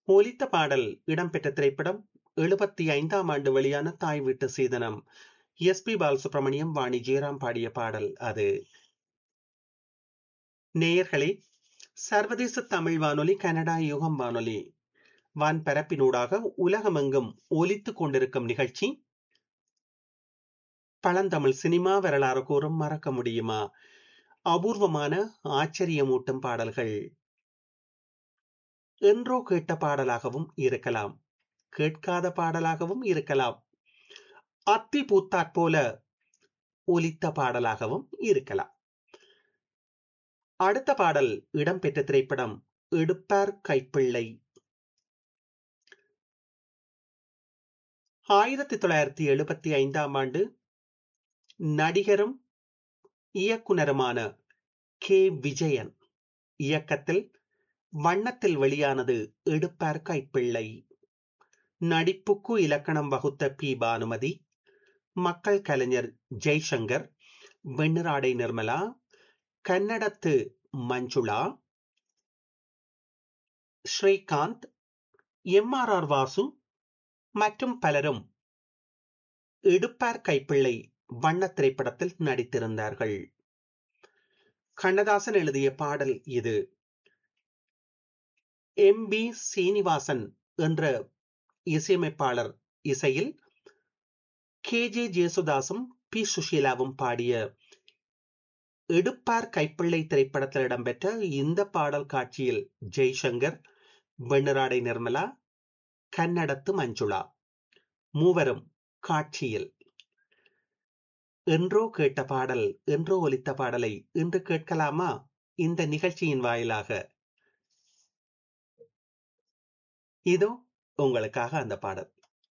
ஒலித்த பாடல் இடம்பெற்ற திரைப்படம் எழுபத்தி ஐந்தாம் ஆண்டு வெளியான தாய் வீட்டு சீதனம் எஸ் பி பாலசுப்ரமணியம் வாணி ஜெயராம் பாடிய பாடல் அது நேயர்களே சர்வதேச தமிழ் வானொலி கனடா யுகம் வானொலி வான் பரப்பினூடாக உலகமெங்கும் ஒலித்துக் கொண்டிருக்கும் நிகழ்ச்சி பழந்தமிழ் சினிமா வரலாறு கூறும் மறக்க முடியுமா அபூர்வமான ஆச்சரியமூட்டும் பாடல்கள் என்றோ கேட்ட பாடலாகவும் இருக்கலாம் கேட்காத பாடலாகவும் இருக்கலாம் அத்தி பூத்தாற் போல ஒலித்த பாடலாகவும் இருக்கலாம் அடுத்த பாடல் இடம்பெற்ற திரைப்படம் எடுப்பார் கைப்பிள்ளை ஆயிரத்தி தொள்ளாயிரத்தி எழுபத்தி ஐந்தாம் ஆண்டு நடிகரும் இயக்குனருமான கே விஜயன் இயக்கத்தில் வண்ணத்தில் வெளியானது எடுப்பார் கைப்பிள்ளை நடிப்புக்கு இலக்கணம் வகுத்த பி பானுமதி மக்கள் கலைஞர் ஜெய்சங்கர் வெண்ணிராடை நிர்மலா கன்னடத்து Manjula Srikanth M R R Vasu மற்றும் பலரும் எடுப்பார் கைப்பிள்ளை வண்ண திரைப்படத்தில் நடித்திருந்தார்கள் கண்ணதாசன் எழுதிய பாடல் இது எம் பி சீனிவாசன் என்ற இசையமைப்பாளர் இசையில் கே ஜே ஜேசுதாசும் பி சுஷீலாவும் பாடிய எடுப்பார் கைப்பிள்ளை திரைப்படத்தில் இடம்பெற்ற இந்த பாடல் காட்சியில் ஜெய்சங்கர் வெண்ணிராடை நிர்மலா கன்னடத்து மஞ்சுளா மூவரும் காட்சியில் என்றோ கேட்ட பாடல் என்றோ ஒலித்த பாடலை இன்று கேட்கலாமா இந்த நிகழ்ச்சியின் வாயிலாக இதோ உங்களுக்காக அந்த பாடல்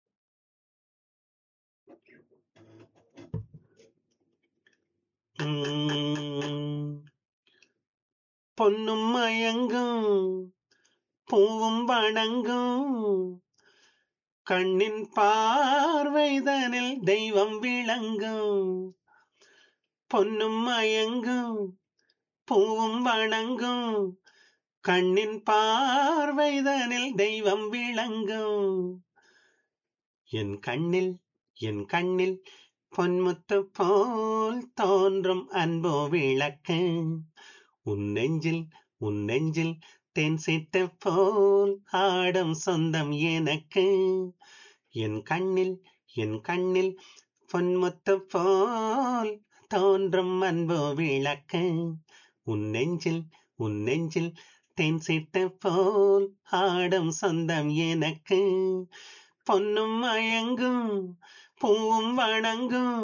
பொன்னும் மயங்கும் பூவும் வணங்கும் கண்ணின் பார்வைதனில் தெய்வம் விளங்கும் பொன்னும் மயங்கும் பூவும் வணங்கும் கண்ணின் பார்வைதனில் தெய்வம் விளங்கும் என் கண்ணில் என் கண்ணில் பொன்முத்து போல் தோன்றும் அன்போ விளக்கு உன் நெஞ்சில் உன் நெஞ்சில் தென் சிட்ட போல் ஆடும் சொந்தம் எனக்கு என் கண்ணில் என் கண்ணில் பொன்முத்து போல் தோன்றும் அன்போ விளக்கு உன் நெஞ்சில் உன் நெஞ்சில் தென் சிட்ட போல் ஆடும் சொந்தம் எனக்கு பொன்னும் மயங்கும் பூவும் வணங்கும்